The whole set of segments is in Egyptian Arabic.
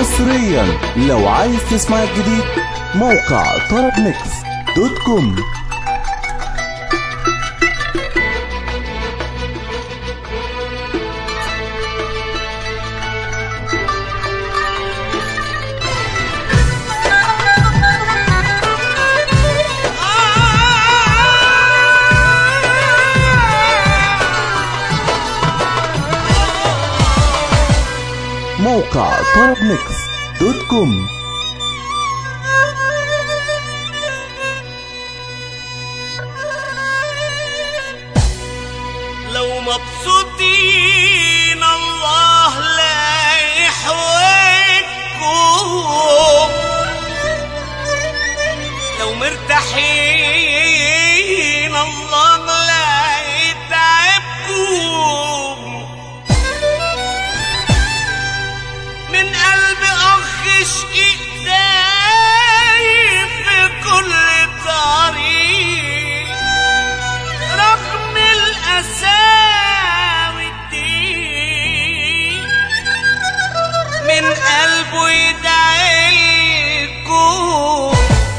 حصريا لو عايز تسمع الجديد موقع طرب ميكس دوت كوم موقع طرب ميكس دوت كوم لو مبسوطين الله لا يحوجكم لو مرتاحين الله لا يتعبكم من قلب اخ شقيق دايم في كل طريق رغم الأسى والدين من قلبه يدعيلكم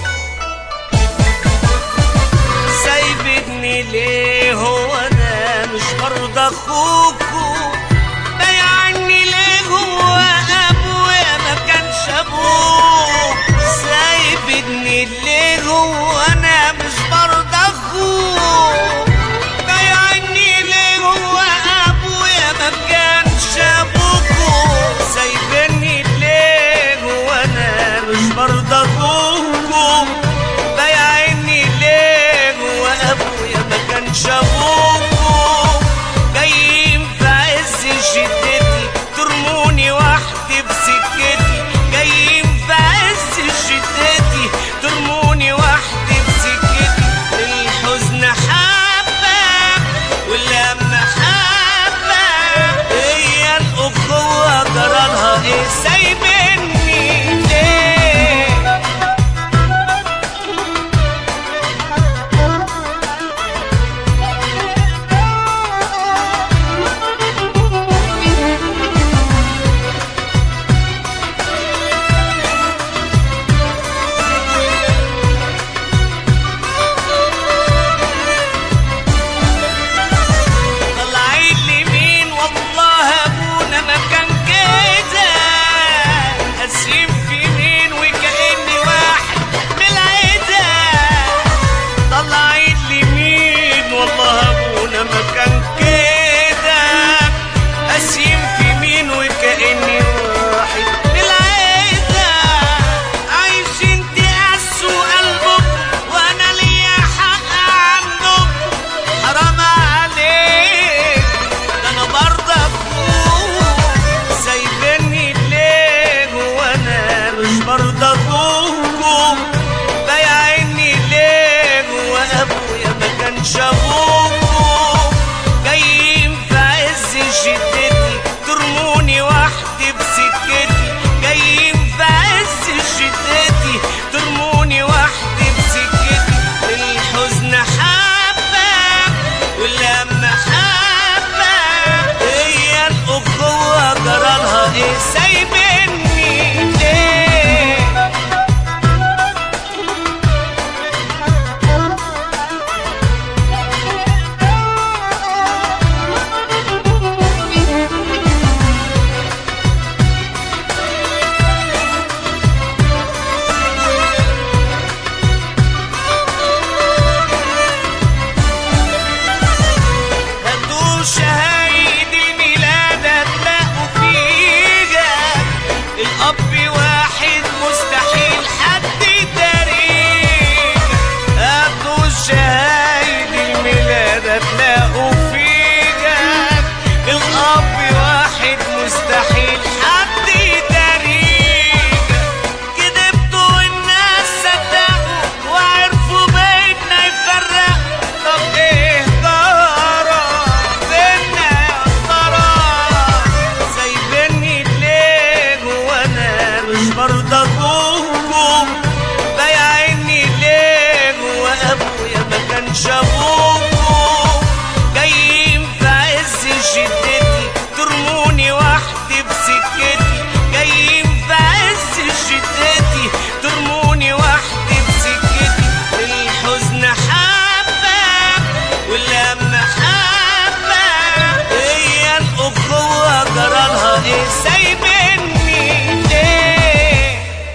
سايبني ليه هو انا مش برضى اخوكم بيعني ليه هو ابويا ما كانش ابوه سايبني ليه هو انا مش برضى اخوه بيعني ليه هو ابويا ما كانش ابوكم سايبني ليه هو انا مش برضى اخوكم بيعني ليه هو ابويا ما كانش ابوكم جايين في عز شدتي ترموني وحدي بسكتي جايين في عز شدتي ترموني وحدي بسكتي الحزن حبة والهم حبة هي الأخوة جرالها ايه سايبني ليه طلعين لي مين والله ابونا ما كان كده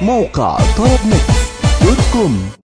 موقع طرب ميكس دوت كوم